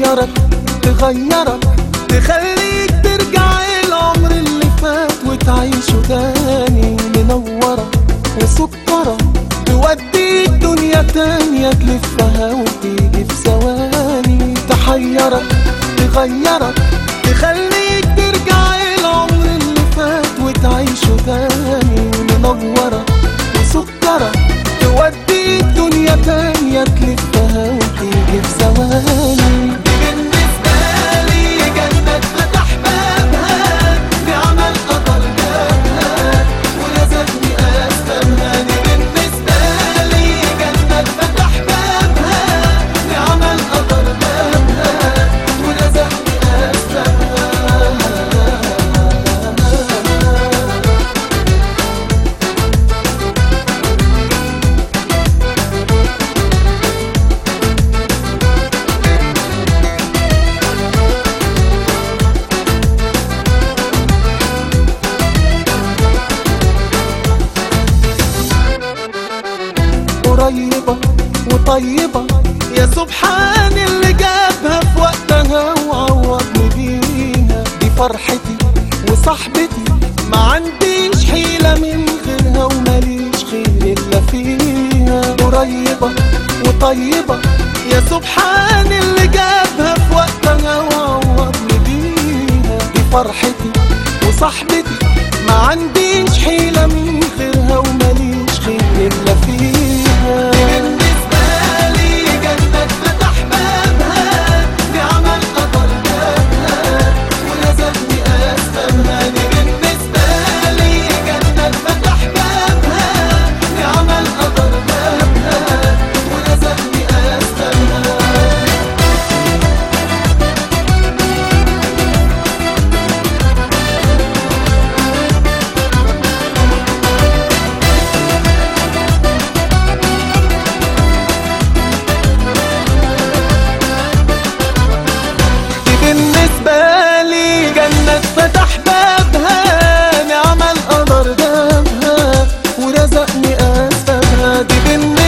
تحيرك تغيرك تخليك ترجع العمر اللي فات وتعيشه تاني منورة وسكرة توديك دنيا تانية تلفها وتيجي في ثواني تحيرك تغيرك تخليك ترجع العمر اللي فات وتعيشه تاني منورة وسكرة توديك دنيا تانية تلفها وتيجي في ثواني دي بالنسبة لي جنة فتح بابها بعمل قدر جابها ولازمني أفهمها دي بالنسبة لي جنة فتح بابها بعمل قدر جابها ولازمني أفهمها قريبة وطيبة يا سبحان اللي جابها في وقتها وعوضني بيها دي فرحتي وصاحبتي ما عنديش حيلة من غيرها وماليش خير إلا فيها قريبة وطيبة يا سبحان اللي جابها في وقتها وعوضني بيها دي فرحتي وصاحبتي ما عنديش حيلة من غيرها وماليش خير إلا فيها بالنسبة لي جنة فتح بابها بعمل قدر جابها ولازمني أفهمها دي بالنسبة لي جنة فتح بابها بعمل قدر جابها ولازمني أفهمها دي بالنسبة لي جنة فتح بابها نعم القدر جابها ورزقني أسبابها دي بالنسبة